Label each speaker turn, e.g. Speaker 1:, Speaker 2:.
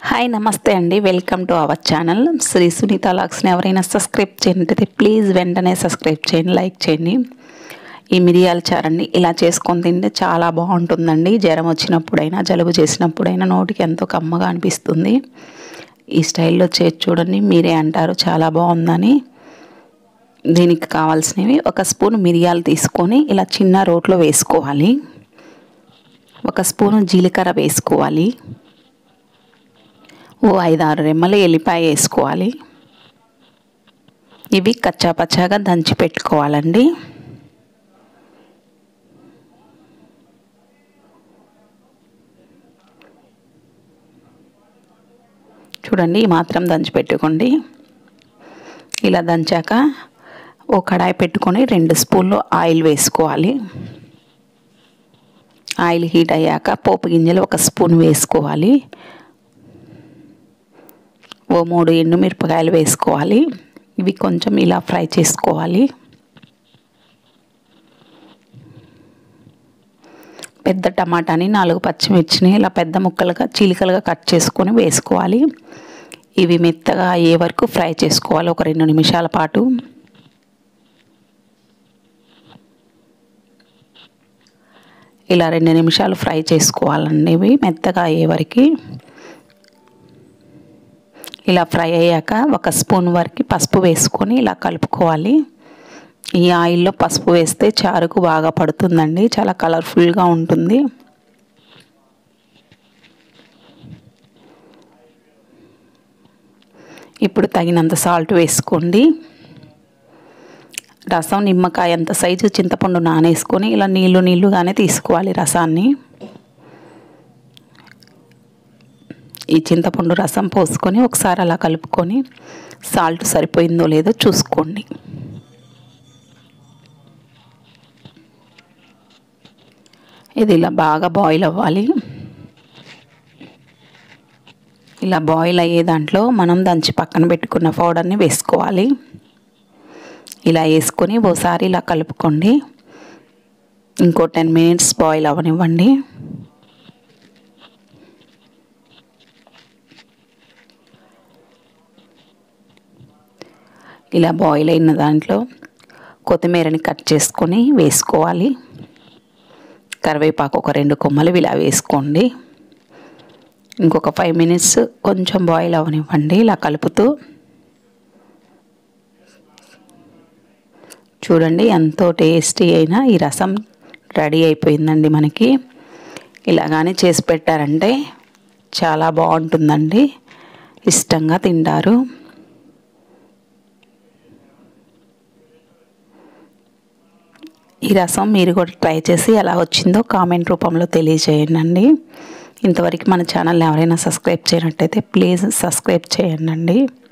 Speaker 1: hi నమస్తే అండి welcome to our channel Sri Sunitha లాక్స్ని ఎవరైనా సబ్స్క్రైబ్ చేయనట్టయితే ప్లీజ్ వెంటనే సబ్స్క్రైబ్ చేయండి లైక్ చేయండి ఈ మిరియాల చారండి ఇలా చేసుకొని తింటే చాలా బాగుంటుందండి జ్వరం వచ్చినప్పుడైనా జలుబు చేసినప్పుడైనా నోటికి ఎంతో కమ్మగా అనిపిస్తుంది ఈ స్టైల్లో చేసి చూడండి మీరే అంటారు చాలా బాగుందని దీనికి కావాల్సినవి ఒక స్పూన్ మిరియాలు తీసుకొని ఇలా చిన్న రోట్లో వేసుకోవాలి ఒక స్పూను జీలకర్ర వేసుకోవాలి ఓ ఐదు ఆరు రెమ్మలు ఎల్లిపాయ వేసుకోవాలి ఇవి కచ్చాపచ్చాగా దంచి పెట్టుకోవాలండి చూడండి ఈ మాత్రం దంచి పెట్టుకోండి ఇలా దంచాక ఓ కడాయి పెట్టుకొని రెండు స్పూన్లు ఆయిల్ వేసుకోవాలి ఆయిల్ హీట్ అయ్యాక పోపు గింజలు ఒక స్పూన్ వేసుకోవాలి ఓ మూడు ఎండుమిరపకాయలు వేసుకోవాలి ఇవి కొంచెం ఇలా ఫ్రై చేసుకోవాలి పెద్ద టమాటాని నాలుగు పచ్చిమిర్చిని ఇలా పెద్ద ముక్కలుగా చీలికలుగా కట్ చేసుకొని వేసుకోవాలి ఇవి మెత్తగా అయ్యే వరకు ఫ్రై చేసుకోవాలి ఒక రెండు నిమిషాల పాటు ఇలా రెండు నిమిషాలు ఫ్రై చేసుకోవాలండి ఇవి మెత్తగా అయ్యే వరకు ఇలా ఫ్రై అయ్యాక ఒక స్పూన్ వరకు పసుపు వేసుకొని ఇలా కలుపుకోవాలి ఈ ఆయిల్లో పసుపు వేస్తే చారుకు బాగా పడుతుందండి చాలా కలర్ఫుల్గా ఉంటుంది ఇప్పుడు తగినంత సాల్ట్ వేసుకోండి రసం నిమ్మకాయ అంత సైజు చింతపండు నానేసుకొని ఇలా నీళ్ళు నీళ్ళుగానే తీసుకోవాలి రసాన్ని ఈ చింతపండు రసం పోసుకొని ఒకసారి అలా కలుపుకొని సాల్ట్ సరిపోయిందో లేదో చూసుకోండి ఇది ఇలా బాగా బాయిల్ అవ్వాలి ఇలా బాయిల్ అయ్యే దాంట్లో మనం దంచి పక్కన పెట్టుకున్న పౌడర్ని వేసుకోవాలి ఇలా వేసుకొని ఓసారి ఇలా కలుపుకోండి ఇంకో టెన్ మినిట్స్ బాయిల్ అవ్వనివ్వండి ఇలా బాయిల్ అయిన దాంట్లో కొత్తిమీరని కట్ చేసుకొని వేసుకోవాలి కరివేపాకు ఒక రెండు కొమ్మలు ఇలా వేసుకోండి ఇంకొక ఫైవ్ మినిట్స్ కొంచెం బాయిల్ అవనివ్వండి ఇలా కలుపుతూ చూడండి ఎంతో టేస్టీ అయినా ఈ రసం రెడీ అయిపోయిందండి మనకి ఇలాగానే చేసి పెట్టారంటే చాలా బాగుంటుందండి ఇష్టంగా తింటారు ఈ రసం మీరు కూడా ట్రై చేసి ఎలా వచ్చిందో కామెంట్ రూపంలో తెలియజేయండి ఇంతవరకు మన ఛానల్ని ఎవరైనా సబ్స్క్రైబ్ చేయనట్టయితే ప్లీజ్ సబ్స్క్రైబ్ చేయండి